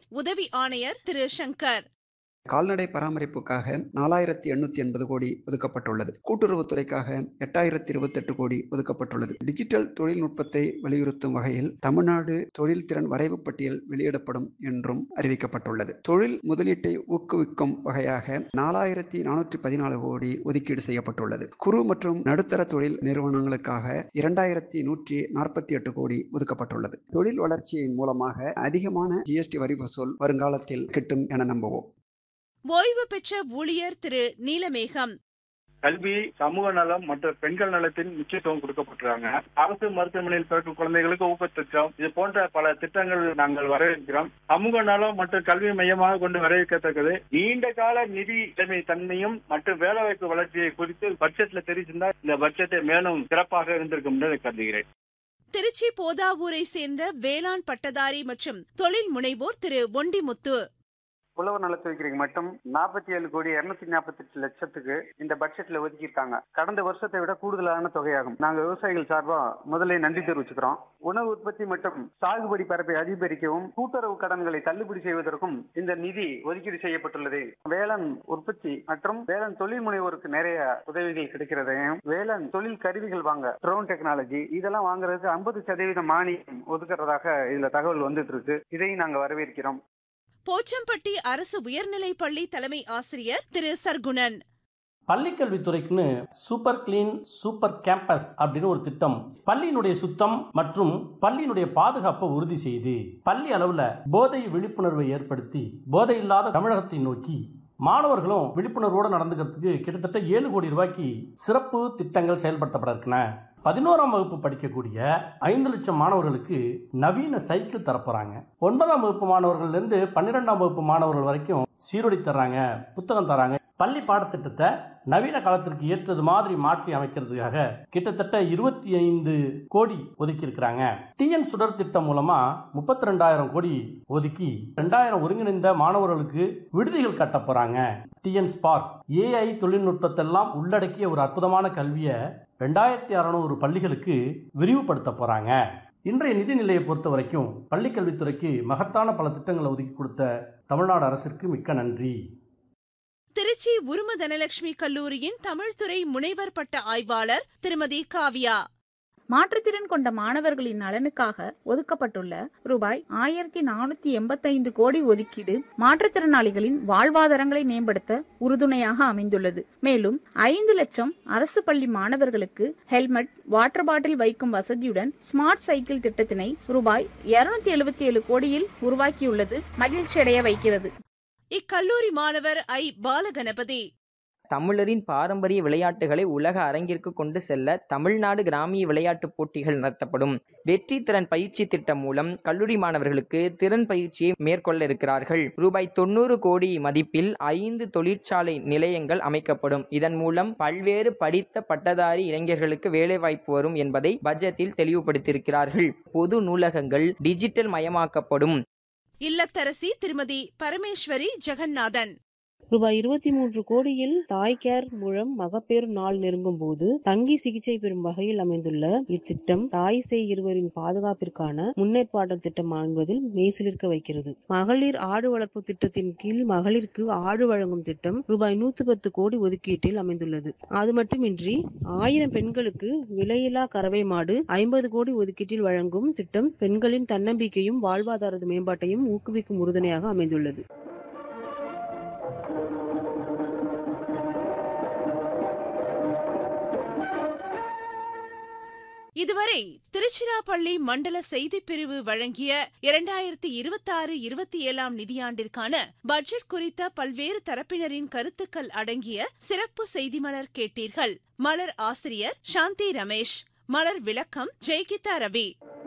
உதவி ஆணையர் திரு சங்கர் கால்நடை பராமரிப்புக்காக நாலாயிரத்தி எண்ணூத்தி எண்பது கோடி ஒதுக்கப்பட்டுள்ளது கூட்டுறவுத்துறைக்காக எட்டாயிரத்தி இருபத்தெட்டு கோடி ஒதுக்கப்பட்டுள்ளது டிஜிட்டல் தொழில்நுட்பத்தை வலியுறுத்தும் வகையில் தமிழ்நாடு தொழில் திறன் வரைவு பட்டியல் வெளியிடப்படும் என்றும் அறிவிக்கப்பட்டுள்ளது தொழில் முதலீட்டை ஊக்குவிக்கும் வகையாக நாலாயிரத்தி நானூற்றி பதினாலு கோடி ஒதுக்கீடு செய்யப்பட்டுள்ளது குறு மற்றும் நடுத்தர தொழில் நிறுவனங்களுக்காக இரண்டாயிரத்தி நூற்றி நாற்பத்தி எட்டு கோடி ஒதுக்கப்பட்டுள்ளது தொழில் வளர்ச்சியின் மூலமாக அதிகமான ஜிஎஸ்டி வரி வசூல் வருங்காலத்தில் கிட்டும் என நம்புவோம் ஓய்வு பெற்ற ஊழியர் திரு நீலமேகம் கல்வி சமூக நலம் மற்றும் பெண்கள் நலத்தின் முக்கியத்துவம் கொடுக்கப்பட்டிருக்காங்க அரசு மருத்துவமனையில் பிறக்கும் குழந்தைகளுக்கு ஊக்கத்திட்டம் இது போன்ற பல திட்டங்கள் நாங்கள் வரவேற்கிறோம் சமூக நலம் மற்றும் கல்வி மையமாக கொண்டு வரவேற்கத்தக்கது நீண்ட கால நிதி நிலைமை தன்மையும் மற்றும் வேலைவாய்ப்பு வளர்ச்சியை குறித்து பட்ஜெட்ல தெரிவிச்சிருந்தா இந்த பட்ஜெட்டை மேலும் சிறப்பாக இருந்திருக்கும் என்று கருதுகிறேன் திருச்சி போதாவூரை சேர்ந்த வேளாண் பட்டதாரி மற்றும் தொழில் முனைவோர் திரு ஒண்டிமுத்து உழவர் நலத்துறைக்கு மட்டும் நாற்பத்தி ஏழு கோடி இருநூத்தி நாற்பத்தி எட்டு லட்சத்துக்கு இந்த பட்ஜெட்ல ஒதுக்கியிருக்காங்க கடந்த வருஷத்தை விட கூடுதலான தொகையாகும் நாங்க விவசாயிகள் சார்பா முதலே நன்றி தெரிவிச்சுக்கிறோம் உணவு உற்பத்தி மற்றும் சாகுபடி பரப்பை அதிகரிக்கவும் கூட்டுறவு கடன்களை தள்ளுபடி செய்வதற்கும் இந்த நிதி ஒதுக்கீடு செய்யப்பட்டுள்ளது வேளாண் உற்பத்தி மற்றும் வேளாண் தொழில் முனைவோருக்கு நிறைய உதவிகள் கிடைக்கிறதையும் வேளாண் தொழில் கருவிகள் வாங்க ட்ரோன் டெக்னாலஜி இதெல்லாம் வாங்குறதுக்கு ஐம்பது சதவீத மானியம் ஒதுக்குறதாக இதுல தகவல் வந்துட்டு இருக்கு இதையும் நாங்க வரவேற்கிறோம் போச்சம்பட்டி அரசு உயர்நிலைப் பள்ளி தலைமை ஆசிரியர் திரு சர்க்குணன் பள்ளிக்கல்வித்துறைக்குன்னு சூப்பர் கிளீன் சூப்பர் கேம்பஸ் அப்படின்னு ஒரு திட்டம் பள்ளியினுடைய சுத்தம் மற்றும் பள்ளியினுடைய பாதுகாப்பை உறுதி செய்து பள்ளி அளவுல போதை விழிப்புணர்வை ஏற்படுத்தி போதை இல்லாத தமிழகத்தை நோக்கி மாணவர்களும் விழிப்புணர்வோடு நடந்துக்கிறதுக்கு கிட்டத்தட்ட ஏழு கோடி ரூபாய்க்கு சிறப்பு திட்டங்கள் செயல்படுத்தப்பட இருக்கின்றன பதினோராம் வகுப்பு படிக்கக்கூடிய ஐந்து லட்சம் மாணவர்களுக்கு நவீன சைக்கிள் தரப்போறாங்க ஒன்பதாம் வகுப்பு மாணவர்கள்ல இருந்து பன்னிரெண்டாம் வகுப்பு மாணவர்கள் வரைக்கும் சீருடை தர்றாங்க புத்தகம் தராங்க பள்ளி பாடத்திட்டத்தை நவீன காலத்திற்கு ஏற்றது மாதிரி மாற்றி அமைக்கிறதுக்காக கிட்டத்தட்ட இருபத்தி ஐந்து கோடி ஒதுக்கி இருக்கிறாங்க டிஎன் சுடர் திட்டம் மூலமா முப்பத்தி ரெண்டாயிரம் கோடி ஒதுக்கி ரெண்டாயிரம் ஒருங்கிணைந்த மாணவர்களுக்கு விடுதிகள் கட்ட போறாங்க டிஎன் ஸ்பார்க் ஏஐ தொழில்நுட்பத்தெல்லாம் உள்ளடக்கிய ஒரு அற்புதமான கல்வியை ரெண்டாயிரத்தி அறநூறு பள்ளிகளுக்கு விரிவுபடுத்த போறாங்க இன்றைய நிதி நிலையை பொறுத்த வரைக்கும் பள்ளிக்கல்வித்துறைக்கு மகத்தான பல திட்டங்களை ஒதுக்கி கொடுத்த தமிழ்நாடு அரசிற்கு மிக்க நன்றி திருச்சி உரும தனலட்சுமி கல்லூரியின் தமிழ்துறை முனைவர் பட்ட ஆய்வாளர் திருமதி காவியா மாற்றுத்திறன் கொண்ட மாணவர்களின் நலனுக்காக ஒதுக்கப்பட்டுள்ள ரூபாய் ஆயிரத்தி நானூத்தி எண்பத்தைந்து கோடி ஒதுக்கீடு மாற்றுத்திறனாளிகளின் வாழ்வாதாரங்களை மேம்படுத்த உறுதுணையாக அமைந்துள்ளது மேலும் ஐந்து லட்சம் அரசு பள்ளி மாணவர்களுக்கு ஹெல்மெட் வாட்டர் பாட்டில் வைக்கும் வசதியுடன் ஸ்மார்ட் சைக்கிள் திட்டத்தினை ரூபாய் இருநூத்தி எழுபத்தி ஏழு கோடியில் உருவாக்கியுள்ளது மகிழ்ச்சியடைய வைக்கிறது இக்கல்லூரி மாணவர் ஐ பாலகணபதி தமிழரின் பாரம்பரிய விளையாட்டுகளை உலக அரங்கிற்கு கொண்டு செல்ல தமிழ்நாடு கிராமிய விளையாட்டுப் போட்டிகள் நடத்தப்படும் வெற்றி திறன் பயிற்சி திட்டம் மூலம் கல்லூரி மாணவர்களுக்கு திறன் பயிற்சியை மேற்கொள்ள இருக்கிறார்கள் ரூபாய் தொண்ணூறு கோடி மதிப்பில் ஐந்து தொழிற்சாலை நிலையங்கள் அமைக்கப்படும் இதன் மூலம் பல்வேறு படித்த பட்டதாரி இளைஞர்களுக்கு வேலைவாய்ப்பு வரும் என்பதை பட்ஜெட்டில் தெளிவுபடுத்தியிருக்கிறார்கள் பொது நூலகங்கள் டிஜிட்டல் மயமாக்கப்படும் இல்லத்தரசி திருமதி பரமேஸ்வரி ஜெகநாதன் ரூபாய் இருபத்தி மூன்று கோடியில் தாய் கேர் மூலம் மகப்பேறு நாள் நெருங்கும் போது தங்கி சிகிச்சை பெறும் வகையில் அமைந்துள்ள இத்திட்டம் தாய் சேய் இருவரின் பாதுகாப்பிற்கான முன்னேற்பாடு திட்டம் என்பதில் மெய்சிலிருக்க வைக்கிறது மகளிர் ஆடு வளர்ப்பு திட்டத்தின் கீழ் மகளிருக்கு ஆடு வழங்கும் திட்டம் ரூபாய் நூத்தி பத்து கோடி ஒதுக்கீட்டில் அமைந்துள்ளது அது மட்டுமின்றி ஆயிரம் பெண்களுக்கு விலையில்லா கறவை மாடு ஐம்பது கோடி ஒதுக்கீட்டில் வழங்கும் திட்டம் பெண்களின் தன்னம்பிக்கையும் வாழ்வாதார மேம்பாட்டையும் ஊக்குவிக்கும் உறுதுணையாக அமைந்துள்ளது இதுவரை திருச்சிராப்பள்ளி மண்டல செய்திப் பிரிவு வழங்கிய இரண்டாயிரத்தி இருபத்தாறு இருபத்தி ஏழாம் நிதியாண்டிற்கான பட்ஜெட் குறித்த பல்வேறு தரப்பினரின் கருத்துக்கள் அடங்கிய சிறப்பு செய்தி மலர் கேட்டீர்கள் மலர் ஆசிரியர் சாந்தி ரமேஷ் மலர் விளக்கம் ஜெய்கிதா ரவி